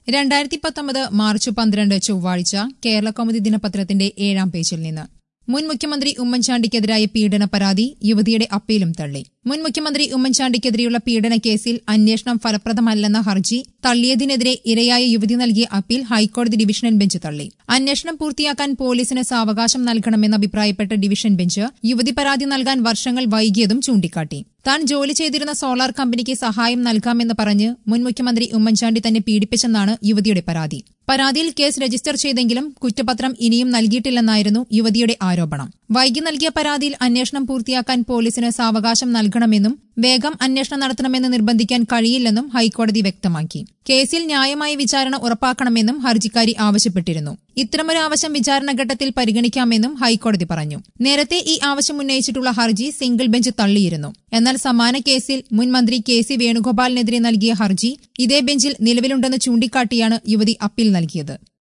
രണ്ടായിരത്തി പത്തൊമ്പത് മാർച്ച് പന്ത്രണ്ട് ചൊവ്വാഴ്ച കേരള കൗമുദി ദിനപത്രത്തിന്റെ ഏഴാം പേജിൽ നിന്ന് മുൻ മുഖ്യമന്ത്രി ഉമ്മൻചാണ്ടിക്കെതിരായ പീഡന പരാതി യുവതിയുടെ അപ്പീലും തള്ളി മുൻ മുഖ്യമന്ത്രി ഉമ്മൻചാണ്ടിക്കെതിരെയുള്ള പീഡന കേസിൽ അന്വേഷണം ഫലപ്രദമല്ലെന്ന ഹർജി തള്ളിയതിനെതിരെ ഇരയായ യുവതി നൽകിയ അപ്പീൽ ഹൈക്കോടതി ഡിവിഷണൽ ബെഞ്ച് തള്ളി അന്വേഷണം പൂർത്തിയാക്കാൻ പോലീസിന് സാവകാശം നൽകണമെന്ന് അഭിപ്രായപ്പെട്ട ഡിവിഷൻ ബെഞ്ച് യുവതി പരാതി നൽകാൻ വർഷങ്ങൾ വൈകിയതും ചൂണ്ടിക്കാട്ടി താൻ ജോലി ചെയ്തിരുന്ന സോളാർ കമ്പനിക്ക് സഹായം നൽകാമെന്ന് പറഞ്ഞ് മുൻ മുഖ്യമന്ത്രി ഉമ്മൻചാണ്ടി തന്നെ പീഡിപ്പിച്ചെന്നാണ് യുവതിയുടെ പരാതി പരാതിയിൽ കേസ് രജിസ്റ്റർ ചെയ്തെങ്കിലും കുറ്റപത്രം ഇനിയും നൽകിയിട്ടില്ലെന്നായിരുന്നു യുവതിയുടെ ആരോപണം വൈകി നൽകിയ പരാതിയിൽ അന്വേഷണം പൂർത്തിയാക്കാൻ പോലീസിന് സാവകാശം നൽകണമെന്നും വേഗം അന്വേഷണം നടത്തണമെന്ന് നിർബന്ധിക്കാൻ കഴിയില്ലെന്നും ഹൈക്കോടതി വ്യക്തമാക്കി കേസിൽ ന്യായമായ വിചാരണ ഉറപ്പാക്കണമെന്നും ഹർജിക്കാരി ആവശ്യപ്പെട്ടിരുന്നു ഇത്തരമൊരു ആവശ്യം വിചാരണഘട്ടത്തിൽ പരിഗണിക്കാമെന്നും ഹൈക്കോടതി പറഞ്ഞു നേരത്തെ ഈ ആവശ്യം ഉന്നയിച്ചിട്ടുള്ള ഹർജി സിംഗിൾ ബെഞ്ച് തള്ളിയിരുന്നു എന്നാൽ സമാന കേസിൽ മുൻ മന്ത്രി കെ സി വേണുഗോപാലിനെതിരെ നൽകിയ ഹർജി ഇതേ ബെഞ്ചിൽ നിലവിലുണ്ടെന്ന് ചൂണ്ടിക്കാട്ടിയാണ് യുവതി അപ്പീൽ നൽകിയത്